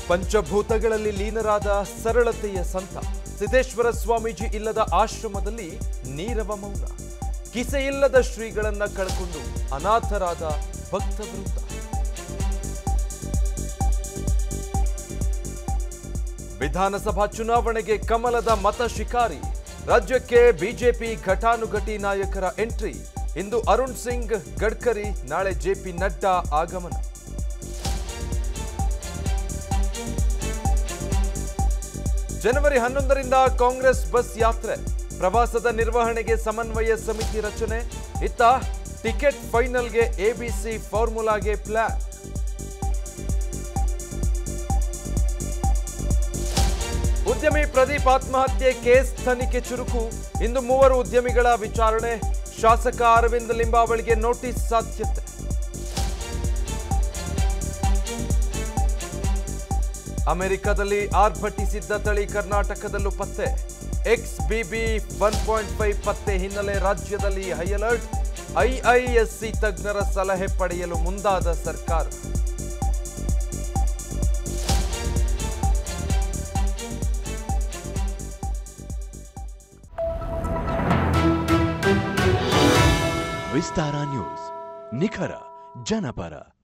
ಪಂಚಭೂತಗಳಲ್ಲಿ ಲೀನರಾದ ಸರಳತೆಯ ಸಂತ ಸಿದ್ದೇಶ್ವರ ಸ್ವಾಮೀಜಿ ಇಲ್ಲದ ಆಶ್ರಮದಲ್ಲಿ ನೀರವ ಮೌನ ಕಿಸೆಯಿಲ್ಲದ ಶ್ರೀಗಳನ್ನ ಕಳ್ಕೊಂಡು ಅನಾಥರಾದ ಭಕ್ತ ವೃಂದ ವಿಧಾನಸಭಾ ಚುನಾವಣೆಗೆ ಕಮಲದ ಮತ ಶಿಕಾರಿ ರಾಜ್ಯಕ್ಕೆ ಬಿಜೆಪಿ ಘಟಾನುಘಟಿ ನಾಯಕರ ಎಂಟ್ರಿ ಇಂದು ಅರುಣ್ ಸಿಂಗ್ ಗಡ್ಕರಿ ನಾಳೆ ಜೆಪಿ ನಡ್ಡಾ ಆಗಮನ ಜನವರಿ ಹನ್ನೊಂದರಿಂದ ಕಾಂಗ್ರೆಸ್ ಬಸ್ ಯಾತ್ರೆ ಪ್ರವಾಸದ ನಿರ್ವಹಣೆಗೆ ಸಮನ್ವಯ ಸಮಿತಿ ರಚನೆ ಇತ್ತ ಟಿಕೆಟ್ ಫೈನಲ್ಗೆ ಎಬಿಸಿ ಫಾರ್ಮುಲಾಗೆ ಪ್ಲಾನ್ ಉದ್ಯಮಿ ಪ್ರದೀಪ್ ಆತ್ಮಹತ್ಯೆ ಕೇಸ್ ತನಿಖೆ ಚುರುಕು ಇಂದು ಮೂವರು ಉದ್ಯಮಿಗಳ ವಿಚಾರಣೆ ಶಾಸಕ ಅರವಿಂದ್ ಲಿಂಬಾವಳಿಗೆ ನೋಟಿಸ್ ಸಾಧ್ಯತೆ ಅಮೆರಿಕದಲ್ಲಿ ಆರ್ಭಟಿಸಿದ್ದ ತಳಿ ಕರ್ನಾಟಕದಲ್ಲೂ ಪತ್ತೆ X BB one point five ಪತ್ತೆ ಹಿನ್ನೆಲೆ ರಾಜ್ಯದಲ್ಲಿ ಹೈ ಅಲರ್ಟ್ ಐಐಎಸ್ಸಿ ತಜ್ಞರ ಸಲಹೆ ಪಡೆಯಲು ಮುಂದಾದ ಸರ್ಕಾರ ವಿಸ್ತಾರ ನ್ಯೂಸ್ ನಿಖರ ಜನಪರ